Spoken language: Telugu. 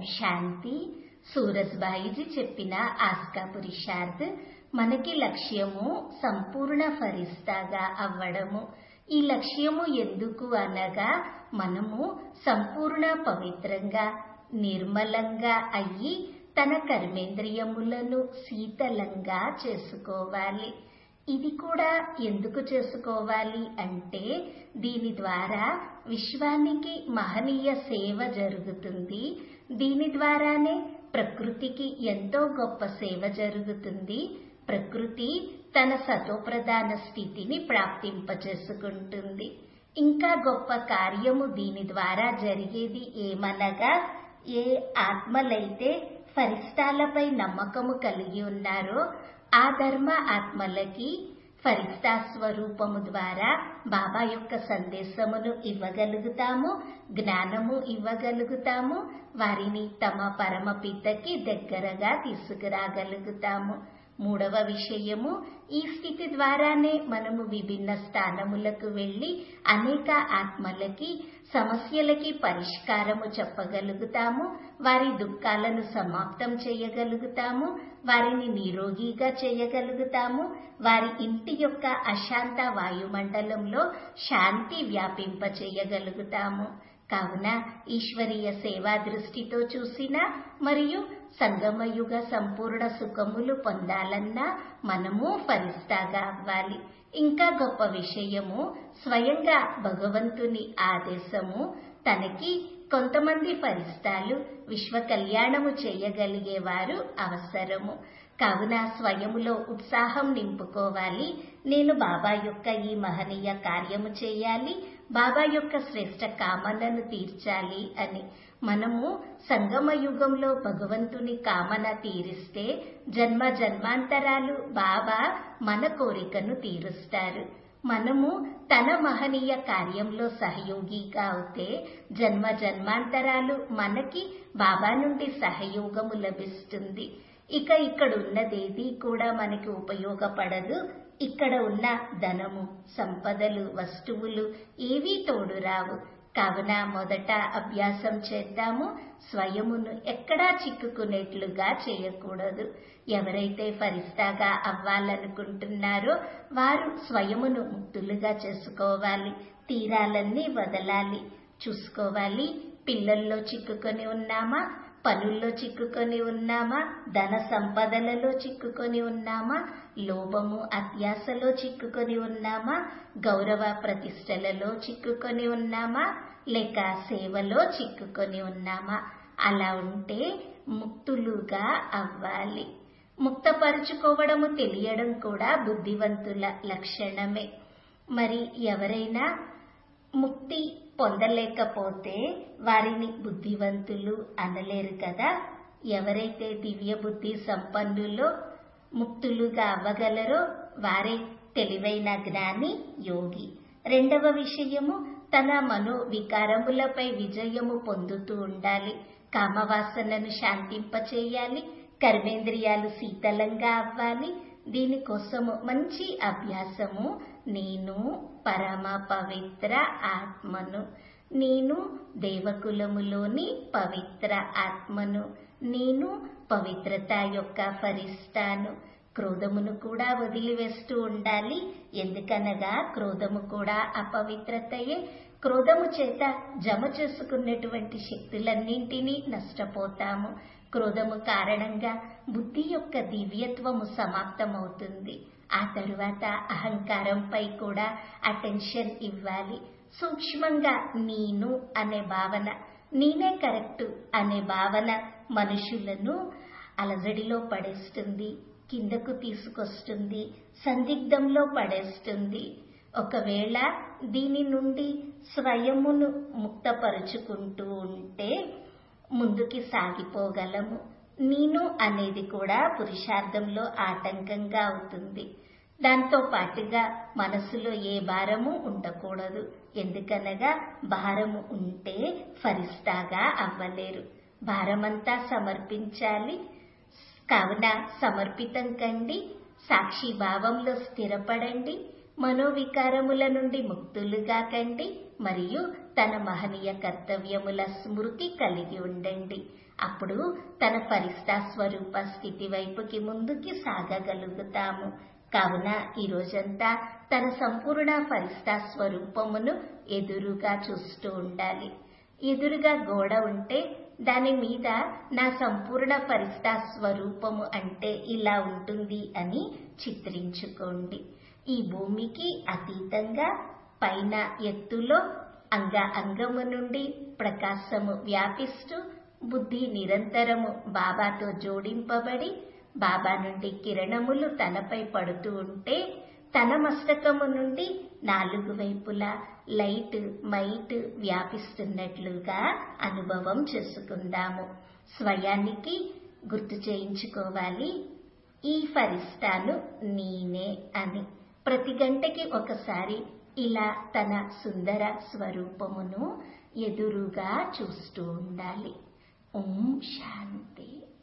శాంతి సూరజ్బాయిజీ చెప్పిన ఆస్కా పురుషార్థ్ మనకి లక్ష్యము సంపూర్ణ ఫరిస్తాగా అవ్వడము ఈ లక్ష్యము ఎందుకు అనగా మనము సంపూర్ణ పవిత్రంగా నిర్మలంగా అయ్యి తన కర్మేంద్రియములను శీతలంగా చేసుకోవాలి ఇది కూడా ఎందుకు చేసుకోవాలి అంటే దీని ద్వారా విశ్వానికి మహనీయ సేవ జరుగుతుంది దీని ద్వారానే ప్రకృతికి ఎంతో గొప్ప సేవ జరుగుతుంది ప్రకృతి తన సతోప్రధాన స్థితిని ప్రాప్తింపచేసుకుంటుంది ఇంకా గొప్ప కార్యము దీని ద్వారా జరిగేది ఏమనగా ఏ ఆత్మలైతే ఫరిస్తాలపై నమ్మకము కలిగి ఉన్నారో ఆ ధర్మ ఆత్మలకి ఫరిస్తా స్వరూపము ద్వారా బాబా యొక్క సందేశమును ఇవ్వగలుగుతాము జ్ఞానము ఇవ్వగలుగుతాము వారిని తమ పరమపితకి దగ్గరగా తీసుకురాగలుగుతాము మూడవ విషయము ఈ స్థితి ద్వారానే మనము విభిన్న స్థానములకు వెళ్లి అనేక ఆత్మలకి సమస్యలకి పరిష్కారము చెప్పగలుగుతాము వారి దుఃఖాలను సమాప్తం చేయగలుగుతాము వారిని నిరోగిగా చేయగలుగుతాము వారి ఇంటి యొక్క అశాంత వాయుమండలంలో శాంతి వ్యాపింప చేయగలుగుతాము కావున ఈశ్వరీయ సేవా దృష్టితో చూసిన మరియు సంగమయుగ సంపూర్ణ సుఖములు పొందాలన్నా మనము ఫరిస్తాగా అవ్వాలి ఇంకా గొప్ప విషయము స్వయంగా భగవంతుని ఆదేశము తనకి కొంతమంది ఫరిస్తాలు విశ్వ కళ్యాణము చేయగలిగేవారు అవసరము కావున స్వయములో ఉత్సాహం నింపుకోవాలి నేను బాబా యొక్క ఈ మహనీయ కార్యము చేయాలి బాబా యొక్క శ్రేష్ట కామనను తీర్చాలి అని మనము సంగమ యుగంలో భగవంతుని కామన తీరిస్తే జన్మ జన్మాంతరాలు బాబా మన కోరికను తీరుస్తారు మనము తన మహనీయ కార్యంలో సహయోగిగా అవుతే జన్మ జన్మాంతరాలు మనకి బాబా నుండి సహయోగము లభిస్తుంది ఇక ఇక్కడ ఉన్నదేది కూడా మనకి ఉపయోగపడదు ఇక్కడ ఉన్న ధనము సంపదలు వస్తువులు ఏవీ తోడు రావు కావున మొదట అభ్యాసం చేద్దాము స్వయమును ఎక్కడా చిక్కుకునేట్లుగా చేయకూడదు ఎవరైతే ఫరిస్తాగా అవ్వాలనుకుంటున్నారో వారు స్వయమును ముక్తులుగా చేసుకోవాలి తీరాలన్నీ వదలాలి చూసుకోవాలి పిల్లల్లో చిక్కుకొని ఉన్నామా పనుల్లో చిక్కుకొని ఉన్నామా ధన సంపదలలో చిక్కుకొని ఉన్నామా లోభము అత్యాసలో చిక్కుకొని ఉన్నామా గౌరవ ప్రతిష్టలలో చిక్కుకొని ఉన్నామా లేక సేవలో చిక్కుకొని ఉన్నామా అలా ఉంటే ముక్తులుగా అవ్వాలి ముక్తపరుచుకోవడము తెలియడం కూడా బుద్ధివంతుల లక్షణమే మరి ఎవరైనా ముక్తి పొందలేకపోతే వారిని బుద్ధివంతులు అనలేరు కదా ఎవరైతే దివ్య బుద్ధి సంపన్నులో ముక్తులుగా అవ్వగలరో వారే తెలివైన జ్ఞాని యోగి రెండవ విషయము తన మనో వికారములపై విజయము పొందుతూ ఉండాలి కామవాసనను శాంతింపచేయాలి కర్మేంద్రియాలు శీతలంగా అవ్వాలి దీనికోసము మంచి అభ్యాసము నేను పరమ పవిత్ర ఆత్మను నేను దేవకులములోని పవిత్ర ఆత్మను నేను పవిత్రత యొక్క ఫరిస్తాను క్రోధమును కూడా వదిలివేస్తూ ఉండాలి ఎందుకనగా క్రోధము కూడా అపవిత్రతయే క్రోధము చేత జమ చేసుకున్నటువంటి శక్తులన్నింటినీ నష్టపోతాము క్రోధము కారణంగా బుద్ధి యొక్క దివ్యత్వము సమాప్తమవుతుంది ఆ తరువాత అహంకారంపై కూడా అటెన్షన్ ఇవ్వాలి సూక్ష్మంగా నేను అనే భావన నేనే కరెక్టు అనే భావన మనుషులను అలజడిలో పడేస్తుంది కిందకు తీసుకొస్తుంది సందిగ్ధంలో పడేస్తుంది ఒకవేళ దీని నుండి స్వయమును ముక్తపరుచుకుంటూ ఉంటే ముందుకి సాగిపోగలము నేను అనేది కూడా పురుషార్థంలో ఆటంకంగా అవుతుంది దాంతో పాటుగా మనసులో ఏ భారము ఉండకూడదు ఎందుకనగా భారము ఉంటే ఫరిస్తాగా అవ్వలేరు భారమంతా సమర్పించాలి కావున సమర్పితం కండి సాక్షి భావంలో స్థిరపడండి మనోవికారముల నుండి ముక్తులుగా కండి మరియు తన మహనీయ కర్తవ్యముల స్మృతి కలిగి ఉండండి అప్పుడు తన ఫరిస్తా స్వరూప స్థితి వైపుకి ముందుకి సాగగలుగుతాము కావున ఈ రోజంతా తన సంపూర్ణ ఫరిస్తా స్వరూపమును ఎదురుగా చూస్తూ ఉండాలి ఎదురుగా గోడ ఉంటే దాని మీద నా సంపూర్ణ ఫరిస్తా స్వరూపము అంటే ఇలా ఉంటుంది అని చిత్రించుకోండి ఈ భూమికి అతీతంగా పైన ఎత్తులో అంగ అంగము నుండి ప్రకాశము వ్యాపిస్తూ బుద్ధి నిరంతరము బాబాతో జోడింపబడి బాబా నుండి కిరణములు తనపై పడుతూ ఉంటే తన మస్తకము నుండి నాలుగు వైపులా లైట్ మైట్ వ్యాపిస్తున్నట్లుగా అనుభవం చేసుకుందాము స్వయానికి గుర్తు చేయించుకోవాలి ఈ ఫరిస్తాను నేనే అని ప్రతి గంటకి ఒకసారి ఇలా తన సుందర స్వరూపమును ఎదురుగా చూస్తూ ఉండాలి ఓం శాంతి